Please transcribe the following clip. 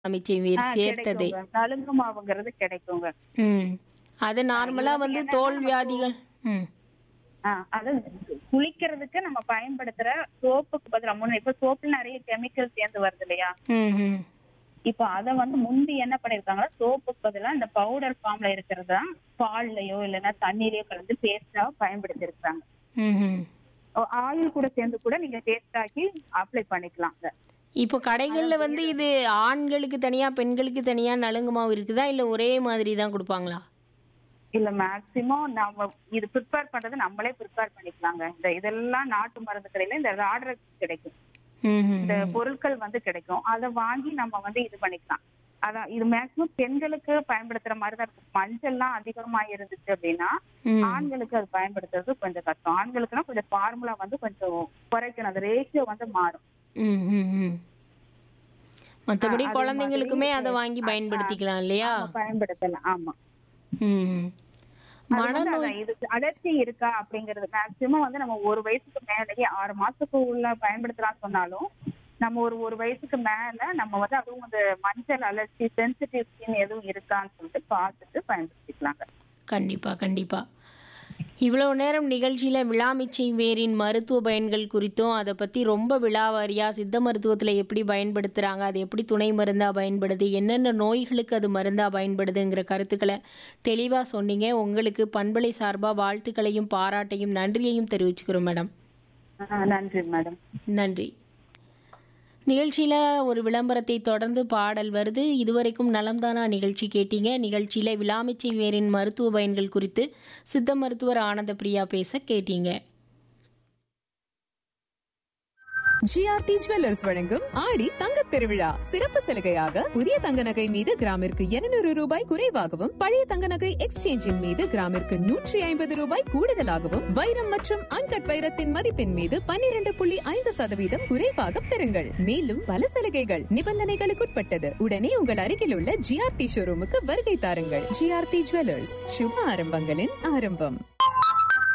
அமைச்சை வேர் ஆ, சேர்த்ததை கிடைக்குங்க. நலுங்கு மாவுங்கிறது கிடைக்குங்க ம் அது நார்மலா வந்து வந்து என்னன்னா தோல் நம்ம வியாதிகள் ம் ஆ, அது குளிக்கிறதுக்கு நம்ம பயன்படுத்துற சோப்புக்கு பதிலா முன்ன இப்ப சோப்புல நிறைய கெமிக்கல் சேர்ந்து வருது இல்லையா ம் ம் இப்போ அத வந்து முந்தி என்ன பண்ணிருக்காங்கன்னா சோப்புக்கு பதிலா இந்த பவுடர் ஃபார்ம்ல இருக்கிறதா பால்லயோ இல்லைன்னா தண்ணீரையோ கலந்து பேஸ்டா பயன்படுத்தி இருக்காங்க ம் ம் ஆயில் கூட சேர்ந்து கூட நீங்க பேஸ்ட் ஆக்கி அப்ளை பண்ணிக்கலாம் அத. இப்போ கடைகள்ல வந்து இது ஆண்களுக்கு தனியா பெண்களுக்கு தனியா நலுங்கு மாவு இருக்குதா இல்ல ஒரே மாதிரி தான் கொடுப்பாங்களா இல்ல மேக்சிமம் நம்ம இது ப்ரிப்பேர் பண்றது நம்மளே ப்ரிப்பேர் பண்ணிக்கலாங்க இந்த இதெல்லாம் நாட்டு மருந்து கடையில இந்த ஆர்டர் கிடைக்கும் ம் ம் இந்த பொருட்கள் வந்து கிடைக்கும் அதை வாங்கி நம்ம வந்து இது பண்ணிக்கலாம் அதான் இது மேக்சிமம் பெண்களுக்கு பயன்படுத்துற மாதிரி தான் இருக்கும் மஞ்சள்லாம் அதிகமா இருந்துச்சு அப்படின்னா ம் ஆண்களுக்கு அது பயன்படுத்துறது கொஞ்சம் கஷ்டம் ஆண்களுக்குன்னா கொஞ்சம் ஃபார்முலா வந்து கொஞ்சம் குறைக்கணும் அந்த ரேஷியோ வந்து மாறும் ம் ம் ம் மற்றபடி அதே குழந்தைங்களுக்குமே மாதிரி, அதை வாங்கி ஆ, ஆ, பயன்படுத்திக்கலாம் இல்லையா நம்ம பயன்படுத்தலாம் ஆமா ம் ம். அது வந்து மனநோய் அதான் இதுக்கு அலர்ஜி இருக்கா அப்படிங்கறது மேக்சிமம் வந்து நம்ம ஒரு வயசுக்கு மேலேயே ஆறு மாசத்துக்கு உள்ள பயன்படுத்தலாம் சொன்னாலும் நம்ம ஒரு ஒரு வயசுக்கு மேல நம்ம வந்து அதுவும் அந்த மஞ்சள் அலர்ஜி சென்சிட்டிவ் ஸ்கின் எதுவும் இருக்கான்னு சொல்லிட்டு பார்த்துட்டு பயன்படுத்திக்கலாங்க கண்டிப்பா கண்டிப்பா இவ்வளவு நேரம் நிகழ்ச்சியில விழாமிச்சை வேரின் மருத்துவ பயன்கள் குறித்தும் அதை பத்தி ரொம்ப விழாவாரியா சித்த மருத்துவத்துல எப்படி பயன்படுத்துறாங்க அது எப்படி துணை மருந்தா பயன்படுது என்னென்ன நோய்களுக்கு அது மருந்தா பயன்படுதுங்கிற கருத்துக்களை தெளிவா சொன்னீங்க உங்களுக்கு பண்பலை சார்பா வாழ்த்துக்களையும் பாராட்டையும் நன்றியையும் தெரிவிச்சுக்கிறோம் மேடம் ஆ, நன்றி மேடம் நன்றி நிகழ்ச்சியில் ஒரு விளம்பரத்தை தொடர்ந்து பாடல் வருது இதுவரைக்கும் நலம்தானா நிகழ்ச்சி கேட்டீங்க நிகழ்ச்சியில் விலாமிச்சை வேரின் மருத்துவ பயன்கள் குறித்து சித்த மருத்துவர் ஆனந்த பிரியா பேச கேட்டீங்க ஜிஆர்டி ஜுவல்லர்ஸ் வழங்கும் ஆடி தங்கத் திருவிழா சிறப்பு சலுகையாக புதிய தங்க நகை மீது கிராமிற்கு 200 ரூபாய் குறைவாகவும் பழைய தங்க நகை எக்ஸ்சேஞ்சின் மீது கிராமிற்கு நூற்றி ஐம்பது ரூபாய் கூடுதலாகவும் வைரம் மற்றும் அன்கட் வைரத்தின் மதிப்பின் மீது 12.5% புள்ளி ஐந்து சதவீதம் குறைவாக பெறுங்கள் மேலும் பல சலுகைகள் நிபந்தனைகளுக்குட்பட்டது உடனே உங்கள் அருகில் உள்ள ஜிஆர்டி ஷோரூமுக்கு வருகை தாருங்கள் ஜிஆர்டி ஜுவல்லர்ஸ் சுப ஆரம்பங்களின் ஆரம்பம்